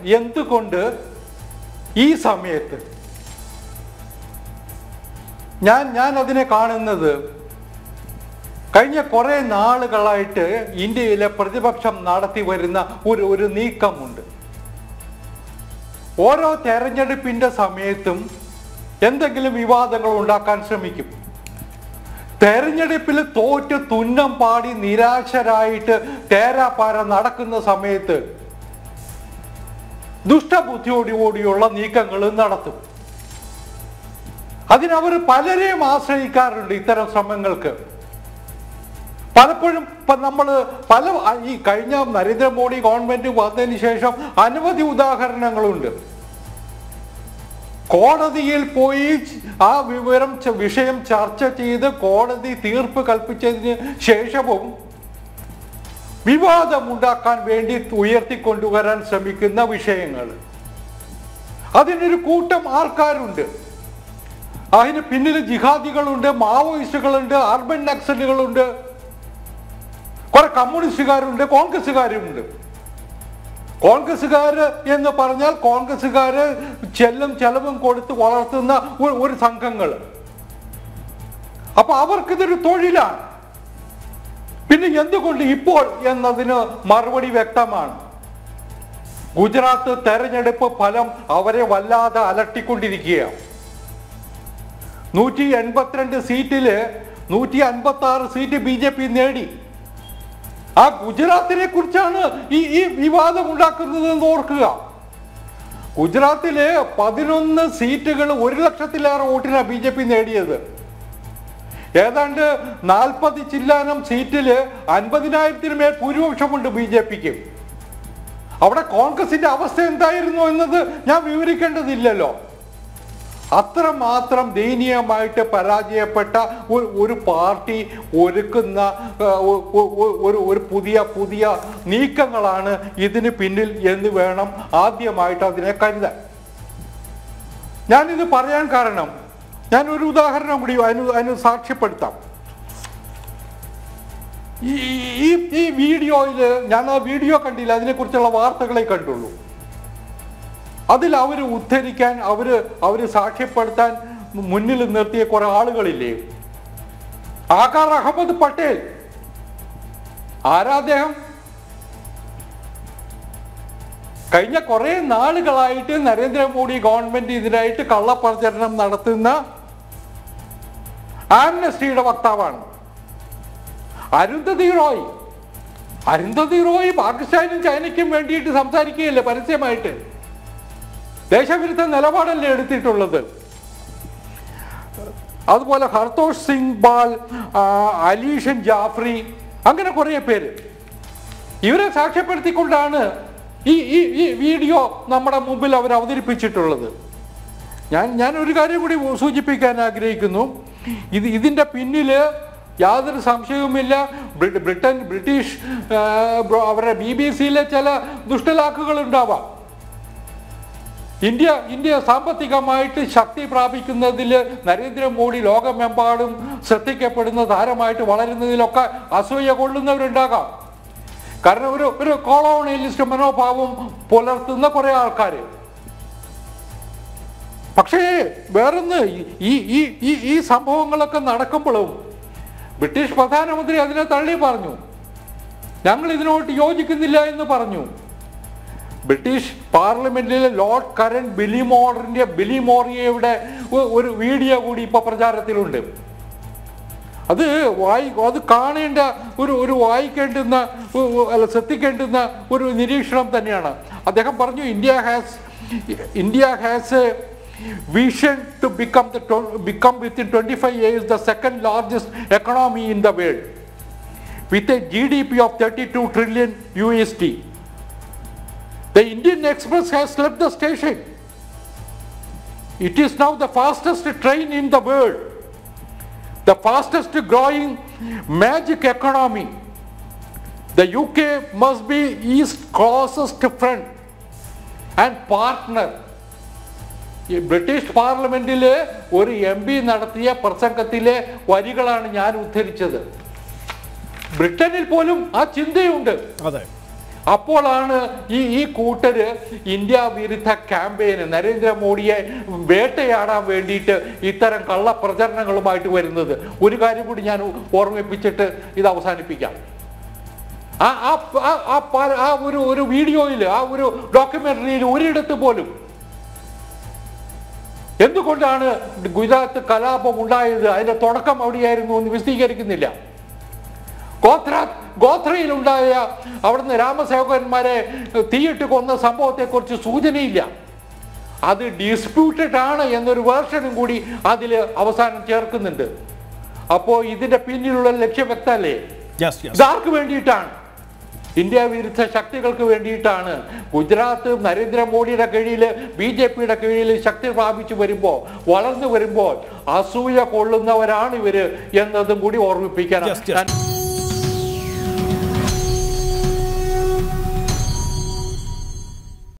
എന്തുകൊണ്ട് ഈ സമയത്ത് ഞാൻ ഞാൻ അതിനെ കാണുന്നത് കഴിഞ്ഞ കുറെ നാളുകളായിട്ട് ഇന്ത്യയിലെ പ്രതിപക്ഷം നടത്തി വരുന്ന ഒരു ഒരു നീക്കമുണ്ട് ഓരോ തെരഞ്ഞെടുപ്പിന്റെ സമയത്തും എന്തെങ്കിലും വിവാദങ്ങൾ ഉണ്ടാക്കാൻ ശ്രമിക്കും തെരഞ്ഞെടുപ്പിൽ തോറ്റ് തുന്നം പാടി നിരാശരായിട്ട് തേരാപ്പാര നടക്കുന്ന സമയത്ത് ദുഷ്ടബുദ്ധിയോടുകൂടിയുള്ള നീക്കങ്ങൾ നടത്തും അതിനവർ പലരെയും ആശ്രയിക്കാറുണ്ട് ഇത്തരം ശ്രമങ്ങൾക്ക് പലപ്പോഴും ഇപ്പൊ നമ്മൾ പല ഈ കഴിഞ്ഞ നരേന്ദ്രമോദി ഗവൺമെന്റ് വന്നതിന് ശേഷം അനവധി ഉദാഹരണങ്ങളുണ്ട് കോടതിയിൽ പോയി ആ വിവരം ച- വിഷയം ചർച്ച ചെയ്ത് കോടതി തീർപ്പ് കൽപ്പിച്ചതിന് ശേഷവും വിവാദമുണ്ടാക്കാൻ വേണ്ടി ഉയർത്തിക്കൊണ്ടുവരാൻ ശ്രമിക്കുന്ന വിഷയങ്ങൾ അതിനൊരു കൂട്ടം ആൾക്കാരുണ്ട് അതിന് പിന്നിൽ ജിഹാദികളുണ്ട് മാവോയിസ്റ്റുകളുണ്ട് അർബൻ നക്സലുകളുണ്ട് കുറെ കമ്മ്യൂണിസ്റ്റുകാരുണ്ട് കോൺഗ്രസ്സുകാരുമുണ്ട് കോൺഗ്രസ്സുകാര് എന്ന് പറഞ്ഞാൽ കോൺഗ്രസ്സുകാര് ചെല്ലും ചെലവും കൊടുത്ത് വളർത്തുന്ന ഒരു- ഒരു സംഘങ്ങൾ അപ്പൊ അവർക്കിതൊരു തൊഴിലാണ് പിന്നെ എന്തുകൊണ്ട് ഇപ്പോൾ എന്നതിന് മറുപടി വ്യക്തമാണ് ഗുജറാത്ത് തെരഞ്ഞെടുപ്പ് ഫലം അവരെ വല്ലാതെ അലട്ടിക്കൊണ്ടിരിക്കുകയാണ് നൂറ്റി എൺപത്തിരണ്ട് സീറ്റില് നൂറ്റി അൻപത്തി ആറ് സീറ്റ് ബി ജെ പി നേടി ആ ഗുജറാത്തിനെ കുറിച്ചാണ് ഈ ഈ വിവാദം ഉണ്ടാക്കുന്നത് എന്ന് ഓർക്കുക ഗുജറാത്തില് പതിനൊന്ന് സീറ്റുകൾ ഒരു ലക്ഷത്തിലേറെ വോട്ടിനാണ് ബി ജെ പി നേടിയത് ഏതാണ്ട് നാൽപ്പത് ചില്ലാനം സീറ്റില് അൻപതിനായിരത്തിന് മേൽ ഭൂരിപക്ഷമുണ്ട് ബി ജെ പിക്ക് അവിടെ കോൺഗ്രസിന്റെ അവസ്ഥ എന്തായിരുന്നു എന്നത് ഞാൻ വിവരിക്കേണ്ടതില്ലല്ലോ അത്രമാത്രം ദയനീയമായിട്ട് പരാജയപ്പെട്ട ഒരു ഒരു പാർട്ടി ഒരുക്കുന്ന ആ, ഒ- ഒ- ഒ- ഒരു ഒരു പുതിയ പുതിയ നീക്കങ്ങളാണ് ഇതിന് പിന്നിൽ എന്ന് വേണം ആദ്യമായിട്ട് അതിനെ കരുതാൻ ഞാനിത് പറയാൻ കാരണം ഞാൻ ഒരു ഉദാഹരണം കൂടി അതിന് അതിന് സാക്ഷ്യപ്പെടുത്താം ഈ ഈ ഈ വീഡിയോയിൽ ഞാൻ ആ വീഡിയോ കണ്ടില്ല അതിനെക്കുറിച്ചുള്ള വാർത്തകളെ കണ്ടുള്ളൂ അതിൽ അവർ ഉദ്ധരിക്കാൻ അവര് അവര് സാക്ഷ്യപ്പെടുത്താൻ മുന്നിൽ നിർത്തിയ കുറെ ആളുകളില്ലേ ആകാർ അഹമ്മദ് പട്ടേൽ ആരാ അദ്ദേഹം കഴിഞ്ഞ കുറെ നാളുകളായിട്ട് നരേന്ദ്രമോദി ഗവൺമെന്റ് ഇതിനായിട്ട് കള്ളപ്രചരണം നടത്തുന്ന ആംനസ്റ്റിയുടെ വക്താവാണ് അരുന്ധതി റോയ് അരുന്ധതി റോയ് പാകിസ്ഥാനും ചൈനയ്ക്കും വേണ്ടിയിട്ട് സംസാരിക്കുകയല്ലേ പരസ്യമായിട്ട് ദേശവിരുദ്ധ നിലപാടല്ലേ എടുത്തിട്ടുള്ളത് അതുപോലെ ഹർതോഷ് സിംഗ് ബാൽ ആ, അലീഷൻ ജാഫ്രി അങ്ങനെ കുറേ പേര് ഇവരെ സാക്ഷ്യപ്പെടുത്തിക്കൊണ്ടാണ് ഈ ഈ ഈ വീഡിയോ നമ്മുടെ മുമ്പിൽ അവർ അവതരിപ്പിച്ചിട്ടുള്ളത് ഞാൻ ഞാൻ ഒരു കാര്യം കൂടി സൂചിപ്പിക്കാൻ ആഗ്രഹിക്കുന്നു ഇത് ഇതിൻ്റെ പിന്നിൽ യാതൊരു സംശയവുമില്ല ബ്രി- ബ്രിട്ടൻ ബ്രിട്ടീഷ് ആ, ബ്രോ- അവരുടെ ബി ബി സിയിലെ ചില ദുഷ്ടലാക്കുകൾ ഉണ്ടാവാം ഇന്ത്യ ഇന്ത്യ സാമ്പത്തികമായിട്ട് ശക്തി പ്രാപിക്കുന്നതിൽ നരേന്ദ്രമോദി ലോകമെമ്പാടും ശ്രദ്ധിക്കപ്പെടുന്ന താരമായിട്ട് വളരുന്നതിലൊക്കെ അസൂയ കൊള്ളുന്നവരുണ്ടാകാം കാരണം ഒരു ഒരു കോളോണിയലിസ്റ്റ് മനോഭാവം പുലർത്തുന്ന കുറെ ആൾക്കാർ പക്ഷേ വേറൊന്ന് ഈ ഈ ഈ ഈ സംഭവങ്ങളൊക്കെ നടക്കുമ്പോഴും ബ്രിട്ടീഷ് പ്രധാനമന്ത്രി അതിനെ തള്ളി പറഞ്ഞു ഞങ്ങൾ ഇതിനോട്ട് യോജിക്കുന്നില്ല എന്ന് പറഞ്ഞു ബ്രിട്ടീഷ് പാർലമെന്റിലെ ലോർഡ് കരൺ ബിലിമോറിന്റെ ബിലിമോറിയയുടെ ഒ- ഒരു വീഡിയോ കൂടി ഇപ്പൊ പ്രചാരത്തിലുണ്ട് അത് വായി അത് കാണേണ്ട ഒരു ഒരു വായിക്കേണ്ടുന്ന ഒ- ഒ- അല്ല ശ്രദ്ധിക്കേണ്ടുന്ന ഒരു നിരീക്ഷണം തന്നെയാണ് അദ്ദേഹം പറഞ്ഞു India has India has a vision to become the become within twenty five years the second largest economy in the world with a GDP of 32 trillion USD. The Indian Express has left the station. It is now the fastest train in the world, the fastest growing magic economy. The UK must be East closest friend and partner. ഈ British പാർലമെന്റിലെ ഒരു M P നടത്തിയ പ്രസംഗത്തിലെ വരികളാണ് ഞാൻ ഉദ്ധരിച്ചത് ബ്രിട്ടനിൽ പോലും ആ ചിന്തയുണ്ട് അതെ അപ്പോഴാണ് ഈ ഈ കൂട്ടര് ഇന്ത്യ വിരുദ്ധ ക്യാമ്പയിന് നരേന്ദ്രമോദിയെ വേട്ടയാടാൻ വേണ്ടിയിട്ട് ഇത്തരം കള്ളപ്രചരണങ്ങളുമായിട്ട് വരുന്നത് ഒരു കാര്യം കൂടി ഞാൻ ഓർമ്മിപ്പിച്ചിട്ട് ഇത് അവസാനിപ്പിക്കാം ആ ആ ആ- ആ പ- ആ ഒരു ഒരു വീഡിയോയിൽ ആ ഒരു ഡോക്യുമെന്ററിയിൽ ഒരിടത്ത് പോലും എന്തുകൊണ്ടാണ് ഗുജറാത്ത് കലാപം ഉണ്ടായത് അതിന്റെ തുടക്കം അവിടെയായിരുന്നു എന്ന് വിശദീകരിക്കുന്നില്ല ഗോത്ര ഗോത്രയിലുണ്ടായ അവിടുന്ന് രാമസേവകന്മാരെ തീയിട്ട് കൊന്ന സംഭവത്തെക്കുറിച്ച് സൂചനയില്ല അത് ഡിസ്പ്യൂട്ടഡ് ആണ് എന്നൊരു വേർഷനും കൂടി അതിൽ അവസാനം ചേർക്കുന്നുണ്ട് അപ്പോൾ ഇതിന്റെ പിന്നിലുള്ള ലക്ഷ്യം വ്യക്തമല്ലേ യെസ് യെസ് ഇതാർക്ക് വേണ്ടിയിട്ടാണ് ഇന്ത്യ വിരുദ്ധ ശക്തികൾക്ക് വേണ്ടിയിട്ടാണ് ഗുജറാത്ത് നരേന്ദ്രമോദിയുടെ കീഴിൽ ബി ജെ പിയുടെ കീഴിൽ ശക്തി പ്രാപിച്ചു വരുമ്പോൾ വളർന്നു വരുമ്പോൾ അസൂയ കൊള്ളുന്നവരാണ് ഇവര് എന്നതും കൂടി Yes, ഓർമ്മിപ്പിക്കാൻ yes. ഞാൻ